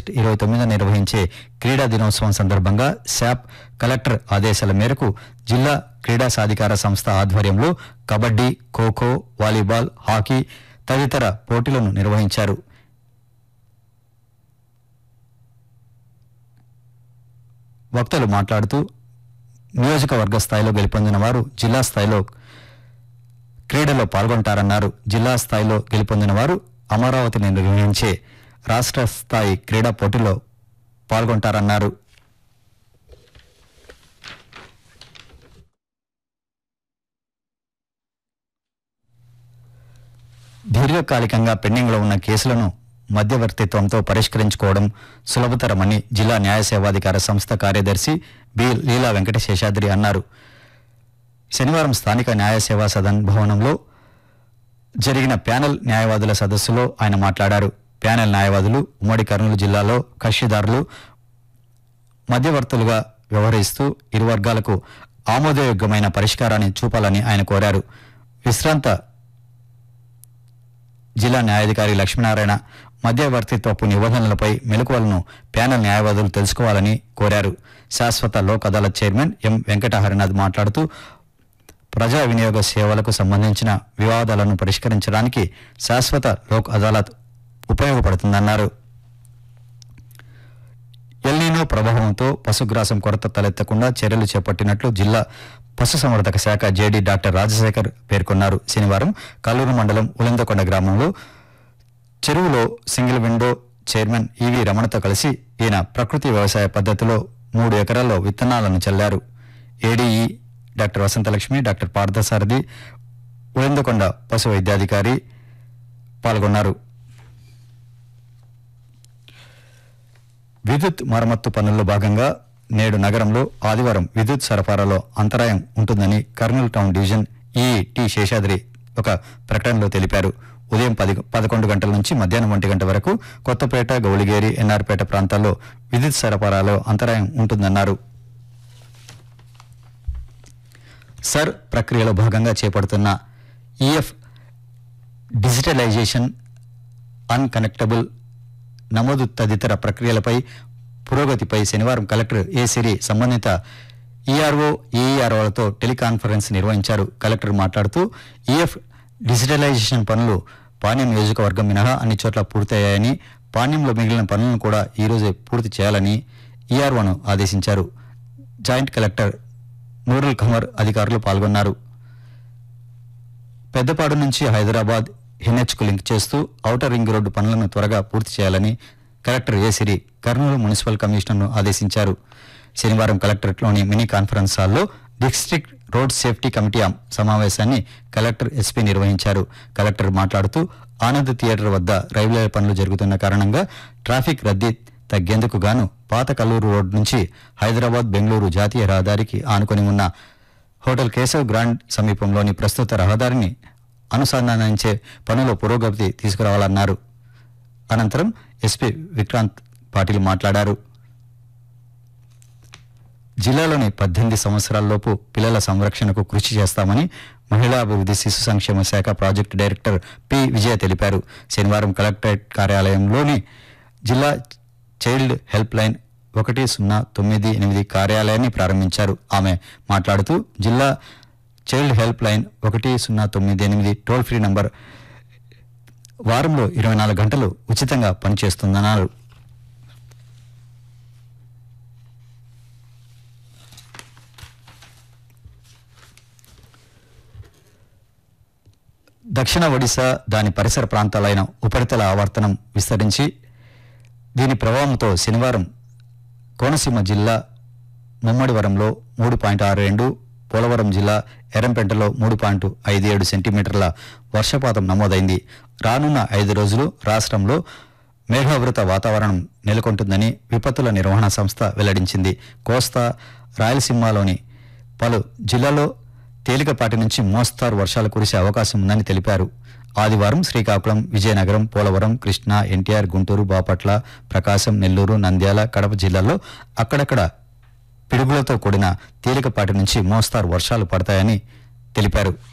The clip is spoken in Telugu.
ఆగస్టు ఇరవై తొమ్మిదిన నిర్వహించే క్రీడా దినోత్సవం సందర్భంగా శాప్ కలెక్టర్ ఆదేశాల మేరకు జిల్లా క్రీడా సాధికార సంస్థ ఆధ్వర్యంలో కబడ్డీ ఖోఖో వాలీబాల్ హాకీ తదితర పోటీలను నిర్వహించారు వక్తలు మాట్లాడుతూ నియోజకవర్గ స్థాయిలో గెలుపొందిన వారు జిల్లా స్థాయిలో క్రీడలో పాల్గొంటారన్నారు జిల్లా స్థాయిలో గెలుపొందిన వారు అమరావతిని నిర్వహించే రాష్ట్ర స్థాయి క్రీడా పోటీలో పాల్గొంటారన్నారు దీర్ఘకాలికంగా పెండింగ్లో ఉన్న కేసులను మధ్యవర్తిత్వంతో పరిష్కరించుకోవడం సులభతరమని జిల్లా న్యాయ సేవాధికార సంస్థ కార్యదర్శి బి లీలా వెంకటశేషాద్రి అన్నారు శనివారం స్థానిక న్యాయ సేవా సదన్ భవనంలో జరిగిన ప్యానెల్ న్యాయవాదుల సదస్సులో ఆయన మాట్లాడారు ప్యానెల్ న్యాయవాదులు ఉమ్మడి కర్నూలు జిల్లాలో కక్షిదారులు మధ్యవర్తులుగా వ్యవహరిస్తూ ఇరు వర్గాలకు ఆమోదయోగ్యమైన పరిష్కారాన్ని చూపాలని ఆయన కోరారు విశ్రాంత జిల్లా న్యాయాధికారి లక్ష్మీనారాయణ మధ్యవర్తిత్వపు నిబంధనలపై మెలకువలను ప్యానెల్ న్యాయవాదులు తెలుసుకోవాలని కోరారు శాశ్వత లోక్ అదాలత్ చైర్మన్ ఎం వెంకట హరినాథ్ మాట్లాడుతూ ప్రజా వినియోగ సేవలకు సంబంధించిన వివాదాలను పరిష్కరించడానికి శాశ్వత లోక్ అదాలత్ ఉపయోగపడుతుందన్నారు ఎల్నీనో ప్రభావంతో పశుగ్రాసం కొరత తలెత్తకుండా చర్యలు చేపట్టినట్లు జిల్లా పశుసంవర్ధక శాఖ జేడీ డాక్టర్ రాజశేఖర్ పేర్కొన్నారు శనివారం కల్లూరు మండలం ఉలిందకొండ గ్రామంలో చెరువులో సింగిల్ విండో చైర్మన్ ఈవి రమణతో కలిసి ఈయన ప్రకృతి వ్యవసాయ పద్ధతిలో మూడు ఎకరాల్లో విత్తనాలను చల్లారు ADE doctor Vasanthalakshmi doctor Parthasarathi Ulindakonda పశు వైద్యాధికారి పాల్గొన్నారు విద్యుత్ మరమ్మత్తు పనుల్లో భాగంగా నేడు నగరంలో ఆదివారం విద్యుత్ సరఫరాలో అంతరాయం ఉంటుందని Kurnool town division E T Seshadri ఒక ప్రకటనలో తెలిపారు ఉదయం పది పదకొండు గంటల నుంచి మధ్యాహ్నం ఒంటి గంట వరకు కొత్తపేట గౌలిగేరి ఎన్ఆర్పేట ప్రాంతాల్లో విద్యుత్ సరఫరాలో అంతరాయం ఉంటుందన్నారు సర్ ప్రక్రియలో భాగంగా చేపడుతున్న ఈఎఫ్ డిజిటలైజేషన్ అన్కనెక్టబుల్ నమోదు తదితర ప్రక్రియలపై పురోగతిపై శనివారం కలెక్టర్ ఏ సిరి సంబంధిత ఈఆర్ఓ ఏఈఆర్ఓలతో టెలికాన్ఫరెన్స్ నిర్వహించారు కలెక్టర్ మాట్లాడుతూ ఈఎఫ్ డిజిటలైజేషన్ పనులు పాణ్యం నియోజకవర్గం మినహా అన్ని చోట్ల పూర్తయ్యాయని పాణ్యంలో మిగిలిన పనులను కూడా ఈ రోజే పూర్తి చేయాలని ఈఆర్ఓను ఆదేశించారు జాయింట్ కలెక్టర్ నూరుల్ ఖమర్ అధికారులు పాల్గొన్నారు పెద్దపాడు నుంచి హైదరాబాద్ ఎన్హెచ్కు లింక్ చేస్తూ ఔటర్ రింగ్ రోడ్డు పనులను త్వరగా పూర్తి చేయాలని కలెక్టర్ ఏసిరి కర్నూలు మున్సిపల్ కమిషనర్ను ఆదేశించారు శనివారం కలెక్టరేట్లోని మినీ కాన్ఫరెన్స్ హాల్లో డిస్ట్రిక్ట్ రోడ్ సేఫ్టీ కమిటీ అం- సమావేశాన్ని కలెక్టర్ ఎస్పీ నిర్వహించారు కలెక్టర్ మాట్లాడుతూ ఆనంద్ థియేటర్ వద్ద రైల్వే పనులు జరుగుతున్న కారణంగా ట్రాఫిక్ రద్దీ తగ్గేందుకు గాను పాత కల్లూరు రోడ్ నుంచి హైదరాబాద్ బెంగళూరు జాతీయ రహదారికి ఆనుకొని ఉన్న హోటల్ కేశవ్ గ్రాండ్ సమీపంలోని ప్రస్తుత రహదారిని అనుసంధానించే పనులో పురోగతి తీసుకురావాలన్నారు అనంతరం ఎస్పీ విక్రాంత్ పాటిల్ మాట్లాడారు జిల్లాలోని పద్దెనిమిది సంవత్సరాలలోపు పిల్లల సంరక్షణకు కృషి చేస్తామని మహిళా అభివృద్ధి శిశు సంక్షేమ శాఖ ప్రాజెక్టు డైరెక్టర్ పి విజయ తెలిపారు శనివారం కలెక్టరేట్ కార్యాలయంలోని జిల్లా చైల్డ్ హెల్ప్ లైన్ ఒకటి సున్నా తొమ్మిది ఎనిమిది కార్యాలయాన్ని ప్రారంభించారు ఆమె మాట్లాడుతూ జిల్లా చైల్డ్ హెల్ప్ లైన్ ఒకటి సున్నా తొమ్మిది ఎనిమిది టోల్ ఫ్రీ నంబర్ వారంలో ఇరవై నాలుగు గంటలు ఉచితంగా పనిచేస్తుందన్నారు దక్షిణ ఒడిశా దాని పరిసర ప్రాంతాలైన ఉపరితల ఆవర్తనం విస్తరించి దీని ప్రభావంతో శనివారం కోనసీమ జిల్లా ముమ్మడివరంలో మూడు పాయింట్ ఆరు రెండు పోలవరం జిల్లా ఎర్రంపేటలో మూడు పాయింట్ ఐదు ఏడు సెంటీమీటర్ల వర్షపాతం నమోదైంది రానున్న ఐదు రోజులు రాష్ట్రంలో మేఘావృత వాతావరణం నెలకొంటుందని విపత్తుల నిర్వహణ సంస్థ వెల్లడించింది కోస్తా రాయలసీమలోని పలు జిల్లాల్లో తేలికపాటి నుంచి మోస్తారు వర్షాలు కురిసే అవకాశం ఉందని తెలిపారు ఆదివారం శ్రీకాకుళం విజయనగరం పోలవరం కృష్ణా ఎన్టీఆర్ గుంటూరు బాపట్ల ప్రకాశం నెల్లూరు నంద్యాల కడప జిల్లాల్లో అక్కడక్కడ పిడుగులతో కూడిన తేలికపాటి నుంచి మోస్తారు వర్షాలు పడతాయని తెలిపారు